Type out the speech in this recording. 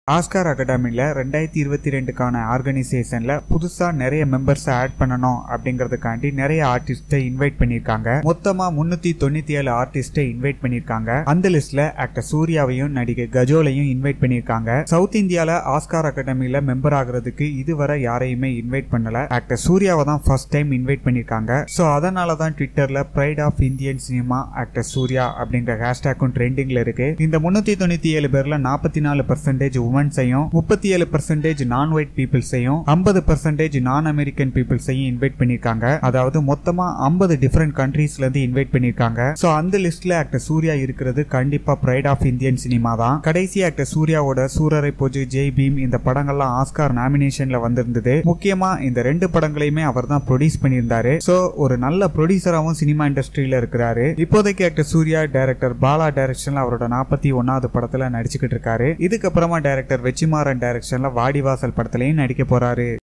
Oscar அகாடமியில் ரெண்டாயிரத்தி இருபத்தி ரெண்டுக்கான ஆர்கனைசேஷனில் புதுசாக நிறைய மெம்பர்ஸை ஆட் பண்ணணும் அப்படிங்கிறதுக்காண்டி நிறைய ஆர்டிஸ்ட்டை இன்வைட் பண்ணியிருக்காங்க மொத்தமாக முந்நூற்றி தொண்ணூற்றி ஏழு ஆர்டிஸ்ட்டை இன்வைட் பண்ணியிருக்காங்க அந்த லிஸ்ட்டில் ஆக்டர் சூர்யாவையும் நடிகை கஜோலையும் இன்வைட் பண்ணியிருக்காங்க சவுத் இந்தியாவில் ஆஸ்கார் அகாடமியில் மெம்பர் ஆகிறதுக்கு இதுவரை யாரையுமே இன்வைட் பண்ணல ஆக்டர் சூர்யாவை தான் ஃபர்ஸ்ட் டைம் இன்வைட் பண்ணியிருக்காங்க ஸோ அதனால தான் ட்விட்டரில் pride of Indian cinema actor Suriya அப்படிங்கிற ஹேஷ்டேக்கும் ட்ரெண்டிங்கில் இருக்கு இந்த முந்நூற்றி தொண்ணூற்றி ஏழு பேரில் நாற்பத்தி நாலு பர்சன்டேஜ் உமன்ஸையும் முப்பத்தி ஏழு பர்சன்டேஜ் நான் ஒயிட் பீப்புள்ஸையும் ஐம்பது பர்சன்டேஜ் நான் அமெரிக்கன் பீப்புள்ஸையும் இன்வைட் பண்ணியிருக்காங்க அதாவது மொத்தமா ஐம்பது டிஃப்ரெண்ட் கண்ட்ரீஸ்ல இருந்து இன்வைட் பண்ணியிருக்காங்க ஸோ அந்த லிஸ்ட்ல ஆக்டர் சூர்யா இருக்கிறது கண்டிப்பா ப்ரைட் ஆஃப் இந்தியன் சினிமா தான் கடைசி ஆக்டர் சூர்யாவோட சூரரை போஜு ஜெய் பீம் இந்த படங்கள்லாம் ஆஸ்கார் நாமினேஷன்ல வந்திருந்தது முக்கியமா இந்த ரெண்டு படங்களையுமே அவர் தான் ப்ரொடியூஸ் பண்ணியிருந்தாரு ஸோ ஒரு நல்ல ப்ரொடியூசராகவும் சினிமா இண்டஸ்ட்ரியில இருக்கிறாரு இப்போதைக்கு ஆக்டர் சூர்யா டைரக்டர் பாலா டைரக்ஷன்ல அவரோட நாற்பத்தி ஒன்னாவது படத்துல நடிச்சுக்கிட்டு இருக்காரு இதுக்கப்புறமா டைரக்டர் வெச்சிமாறன் டைரக்ஷன்ல வாடிவாசல் படத்துலயும் நடிக்க போறாரு